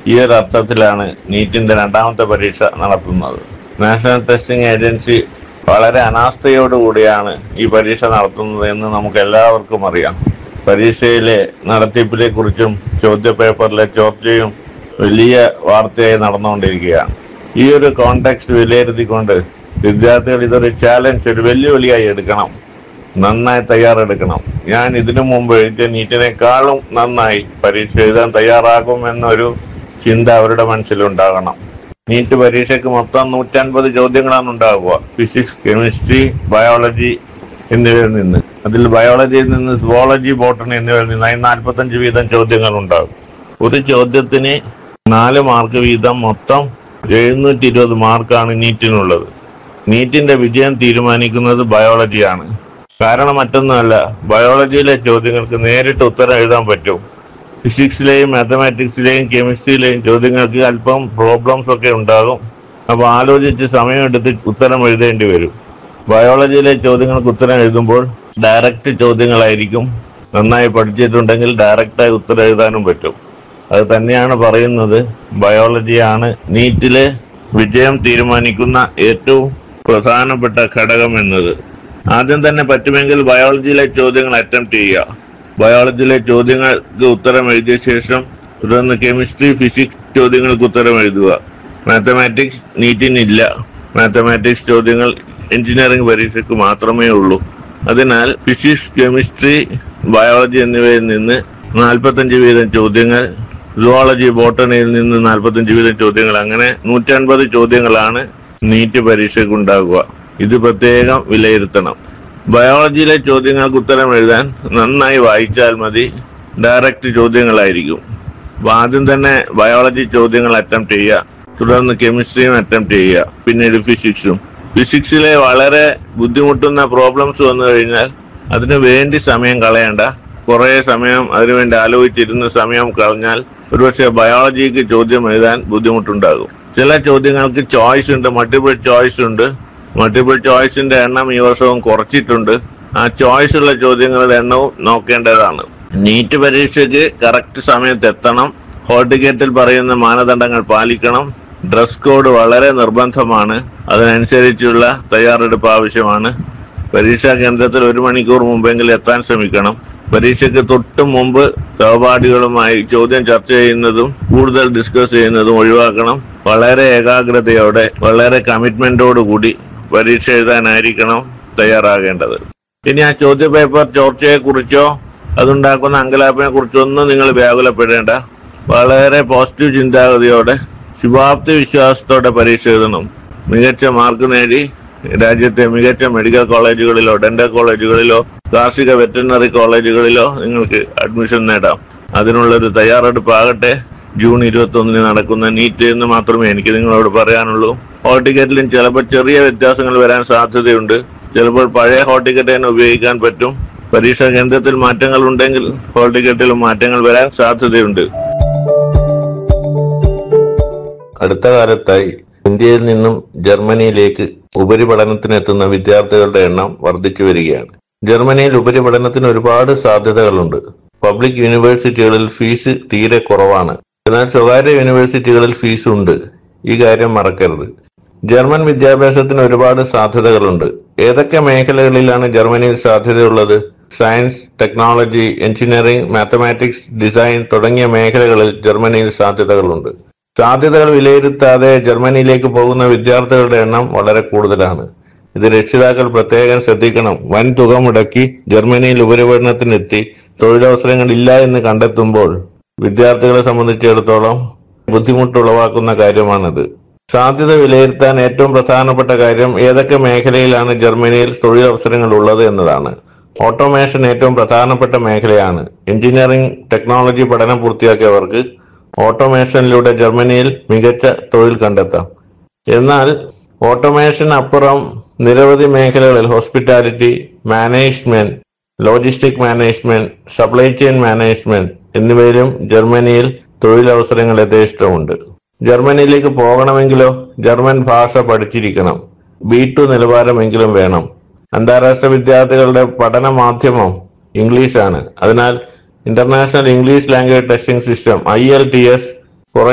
ഈ ഒരു അർത്ഥത്തിലാണ് നീറ്റിന്റെ രണ്ടാമത്തെ പരീക്ഷ നടത്തുന്നത് നാഷണൽ ടെസ്റ്റിംഗ് ഏജൻസി വളരെ അനാസ്ഥയോടുകൂടിയാണ് ഈ പരീക്ഷ നടത്തുന്നത് എന്ന് നമുക്ക് എല്ലാവർക്കും അറിയാം പരീക്ഷയിലെ നടത്തിപ്പിനെ കുറിച്ചും ചോദ്യപേപ്പറിലെ ചോർച്ചയും വലിയ വാർത്തയായി നടന്നുകൊണ്ടിരിക്കുകയാണ് ഈ ഒരു കോണ്ടെക്സ്റ്റ് വിലയിരുത്തിക്കൊണ്ട് വിദ്യാർത്ഥികൾ ഇതൊരു ചാലഞ്ച് ഒരു വെല്ലുവിളിയായി എടുക്കണം നന്നായി തയ്യാറെടുക്കണം ഞാൻ ഇതിനു മുമ്പ് എഴുതിയ നീറ്റിനേക്കാളും നന്നായി പരീക്ഷ എഴുതാൻ തയ്യാറാകുമെന്നൊരു ചിന്ത അവരുടെ മനസ്സിലുണ്ടാകണം നീറ്റ് പരീക്ഷയ്ക്ക് മൊത്തം നൂറ്റൻപത് ചോദ്യങ്ങളാണ് ഉണ്ടാകുക ഫിസിക്സ് കെമിസ്ട്രി ബയോളജി എന്നിവയിൽ നിന്ന് അതിൽ ബയോളജിയിൽ നിന്ന് സുവോളജി ബോട്ടണി എന്നിവയിൽ നിന്നായി നാൽപ്പത്തഞ്ച് വീതം ചോദ്യങ്ങൾ ഉണ്ടാകും ഒരു ചോദ്യത്തിന് നാല് മാർക്ക് വീതം മൊത്തം എഴുന്നൂറ്റി ഇരുപത് മാർക്കാണ് നീറ്റിനുള്ളത് നീറ്റിന്റെ വിജയം തീരുമാനിക്കുന്നത് ബയോളജിയാണ് കാരണം മറ്റൊന്നുമല്ല ബയോളജിയിലെ ചോദ്യങ്ങൾക്ക് നേരിട്ട് ഉത്തരം എഴുതാൻ പറ്റും ഫിസിക്സിലെയും മാത്തമാറ്റിക്സിലെയും കെമിസ്ട്രിയിലെയും ചോദ്യങ്ങൾക്ക് അല്പം പ്രോബ്ലംസ് ഒക്കെ ഉണ്ടാകും അപ്പോൾ ആലോചിച്ച് സമയമെടുത്ത് ഉത്തരം എഴുതേണ്ടി വരും ബയോളജിയിലെ ചോദ്യങ്ങൾക്ക് ഉത്തരം എഴുതുമ്പോൾ ഡയറക്റ്റ് ചോദ്യങ്ങളായിരിക്കും നന്നായി പഠിച്ചിട്ടുണ്ടെങ്കിൽ ഡയറക്റ്റായി ഉത്തരം എഴുതാനും പറ്റും അത് തന്നെയാണ് പറയുന്നത് ബയോളജിയാണ് നീറ്റിലെ വിജയം തീരുമാനിക്കുന്ന ഏറ്റവും പ്രധാനപ്പെട്ട ഘടകം എന്നത് ആദ്യം തന്നെ പറ്റുമെങ്കിൽ ബയോളജിയിലെ ചോദ്യങ്ങൾ അറ്റംപ്റ്റ് ചെയ്യുക ബയോളജിയിലെ ചോദ്യങ്ങൾക്ക് ഉത്തരം എഴുതിയ ശേഷം തുടർന്ന് കെമിസ്ട്രി ഫിസിക്സ് ചോദ്യങ്ങൾക്ക് ഉത്തരം എഴുതുക മാത്തമാറ്റിക്സ് നീറ്റിനില്ല മാത്തമാറ്റിക്സ് ചോദ്യങ്ങൾ എഞ്ചിനീയറിംഗ് പരീക്ഷയ്ക്ക് മാത്രമേ ഉള്ളൂ അതിനാൽ ഫിസിക്സ് കെമിസ്ട്രി ബയോളജി എന്നിവയിൽ നിന്ന് നാൽപ്പത്തഞ്ച് വീതം ചോദ്യങ്ങൾ സുവോളജി ബോട്ടണിയിൽ നിന്ന് നാൽപ്പത്തഞ്ച് വീതം ചോദ്യങ്ങൾ അങ്ങനെ നൂറ്റൻപത് ചോദ്യങ്ങളാണ് നീറ്റ് പരീക്ഷയ്ക്ക് ഉണ്ടാകുക ഇത് പ്രത്യേകം വിലയിരുത്തണം ബയോളജിയിലെ ചോദ്യങ്ങൾക്ക് ഉത്തരം എഴുതാൻ നന്നായി വായിച്ചാൽ മതി ഡയറക്റ്റ് ചോദ്യങ്ങളായിരിക്കും അപ്പൊ ആദ്യം തന്നെ ബയോളജി ചോദ്യങ്ങൾ അറ്റംപ്റ്റ് ചെയ്യുക തുടർന്ന് കെമിസ്ട്രിയും അറ്റംപ്റ്റ് ചെയ്യുക പിന്നീട് ഫിസിക്സും ഫിസിക്സിലെ വളരെ ബുദ്ധിമുട്ടുന്ന പ്രോബ്ലംസ് വന്നു കഴിഞ്ഞാൽ അതിനു വേണ്ടി സമയം കളയണ്ട കുറെ സമയം അതിനുവേണ്ടി ആലോചിച്ചിരുന്ന സമയം കളഞ്ഞാൽ ഒരുപക്ഷെ ബയോളജിക്ക് ചോദ്യം എഴുതാൻ ബുദ്ധിമുട്ടുണ്ടാകും ചില ചോദ്യങ്ങൾക്ക് ചോയ്സ് ഉണ്ട് മൾട്ടിപ്പിൾ ചോയ്സ് ഉണ്ട് മൾട്ടിപ്പിൾ ചോയ്സിന്റെ എണ്ണം ഈ വർഷവും കുറച്ചിട്ടുണ്ട് ആ ചോയ്സ് ഉള്ള ചോദ്യങ്ങളുടെ എണ്ണവും നോക്കേണ്ടതാണ് നീറ്റ് പരീക്ഷയ്ക്ക് കറക്റ്റ് സമയത്ത് എത്തണം ഹോൾ ടിക്കറ്റിൽ പറയുന്ന മാനദണ്ഡങ്ങൾ പാലിക്കണം ഡ്രസ് കോഡ് വളരെ നിർബന്ധമാണ് അതിനനുസരിച്ചുള്ള തയ്യാറെടുപ്പ് ആവശ്യമാണ് പരീക്ഷാ കേന്ദ്രത്തിൽ ഒരു മണിക്കൂർ മുമ്പെങ്കിലും എത്താൻ ശ്രമിക്കണം പരീക്ഷയ്ക്ക് തൊട്ട് മുമ്പ് സഹപാഠികളുമായി ചോദ്യം ചർച്ച ചെയ്യുന്നതും കൂടുതൽ ഡിസ്കസ് ചെയ്യുന്നതും ഒഴിവാക്കണം വളരെ ഏകാഗ്രതയോടെ വളരെ കമ്മിറ്റ്മെന്റോടു കൂടി പരീക്ഷ എഴുതാനായിരിക്കണം തയ്യാറാകേണ്ടത് ഇനി ആ ചോദ്യ പേപ്പർ ചോർച്ചയെ കുറിച്ചോ അതുണ്ടാക്കുന്ന അങ്കലാപ്പിനെ കുറിച്ചോ ഒന്നും നിങ്ങൾ വ്യാകുലപ്പെടേണ്ട വളരെ പോസിറ്റീവ് ചിന്താഗതിയോടെ ശുഭാപ്തി വിശ്വാസത്തോടെ പരീക്ഷ എഴുതണം മികച്ച മാർക്ക് നേടി രാജ്യത്തെ മികച്ച മെഡിക്കൽ കോളേജുകളിലോ ഡെന്റൽ കോളേജുകളിലോ കാർഷിക വെറ്ററിനറി കോളേജുകളിലോ നിങ്ങൾക്ക് അഡ്മിഷൻ നേടാം അതിനുള്ളൊരു തയ്യാറെടുപ്പാകട്ടെ ജൂൺ ഇരുപത്തി ഒന്നിന് നടക്കുന്ന നീറ്റ് എന്ന് മാത്രമേ എനിക്ക് നിങ്ങളോട് പറയാനുള്ളൂ ഹോൾ ടിക്കറ്റിലും ചിലപ്പോൾ ചെറിയ വ്യത്യാസങ്ങൾ വരാൻ സാധ്യതയുണ്ട് ചിലപ്പോൾ പഴയ ഹോൾ ടിക്കറ്റ് തന്നെ ഉപയോഗിക്കാൻ പറ്റും പരീക്ഷാ കേന്ദ്രത്തിൽ മാറ്റങ്ങൾ ഉണ്ടെങ്കിൽ ഹോൾ ടിക്കറ്റിലും മാറ്റങ്ങൾ വരാൻ സാധ്യതയുണ്ട് അടുത്ത കാലത്തായി ഇന്ത്യയിൽ നിന്നും ജർമ്മനിയിലേക്ക് ഉപരിപഠനത്തിനെത്തുന്ന വിദ്യാർത്ഥികളുടെ എണ്ണം വർദ്ധിച്ചു വരികയാണ് ജർമ്മനിയിൽ ഉപരിപഠനത്തിന് ഒരുപാട് സാധ്യതകളുണ്ട് പബ്ലിക് യൂണിവേഴ്സിറ്റികളിൽ ഫീസ് തീരെ കുറവാണ് എന്നാൽ സ്വകാര്യ യൂണിവേഴ്സിറ്റികളിൽ ഫീസ് ഉണ്ട് ഈ കാര്യം മറക്കരുത് ജർമ്മൻ വിദ്യാഭ്യാസത്തിന് ഒരുപാട് സാധ്യതകളുണ്ട് ഏതൊക്കെ മേഖലകളിലാണ് ജർമ്മനിയിൽ സാധ്യതയുള്ളത് science technology engineering mathematics design തുടങ്ങിയ മേഖലകളിൽ ജർമ്മനിയിൽ സാധ്യതകളുണ്ട് സാധ്യതകൾ വിലയിരുത്താതെ ജർമ്മനിയിലേക്ക് പോകുന്ന വിദ്യാർത്ഥികളുടെ എണ്ണം വളരെ കൂടുതലാണ് ഇത് രക്ഷിതാക്കൾ പ്രത്യേകം ശ്രദ്ധിക്കണം വൻ തുക മുടക്കി ജർമ്മനിയിൽ ഉപരിപഠനത്തിനെത്തി തൊഴിലവസരങ്ങൾ ഇല്ല എന്ന് കണ്ടെത്തുമ്പോൾ വിദ്യാർത്ഥികളെ സംബന്ധിച്ചിടത്തോളം ബുദ്ധിമുട്ടുളവാക്കുന്ന കാര്യമാണിത് സാധ്യത വിലയിരുത്താൻ ഏറ്റവും പ്രധാനപ്പെട്ട കാര്യം ഏതൊക്കെ മേഖലയിലാണ് ജർമ്മനിയിൽ തൊഴിലവസരങ്ങൾ ഉള്ളത് എന്നതാണ് ഓട്ടോമേഷൻ ഏറ്റവും പ്രധാനപ്പെട്ട മേഖലയാണ് എഞ്ചിനീയറിംഗ് ടെക്നോളജി പഠനം പൂർത്തിയാക്കിയവർക്ക് ഓട്ടോമേഷനിലൂടെ ജർമ്മനിയിൽ മികച്ച തൊഴിൽ കണ്ടെത്താം എന്നാൽ ഓട്ടോമേഷൻ അപ്പുറം നിരവധി മേഖലകളിൽ hospitality management logistic management supply chain management എന്നിവയിലും ജർമ്മനിയിൽ തൊഴിലവസരങ്ങൾ യഥേഷ്ടമുണ്ട് ജർമ്മനിയിലേക്ക് പോകണമെങ്കിലോ ജർമ്മൻ ഭാഷ പഠിച്ചിരിക്കണം ബി ടു നിലവാരമെങ്കിലും വേണം അന്താരാഷ്ട്ര വിദ്യാർത്ഥികളുടെ പഠന മാധ്യമം ഇംഗ്ലീഷാണ് അതിനാൽ international English language testing system I L T S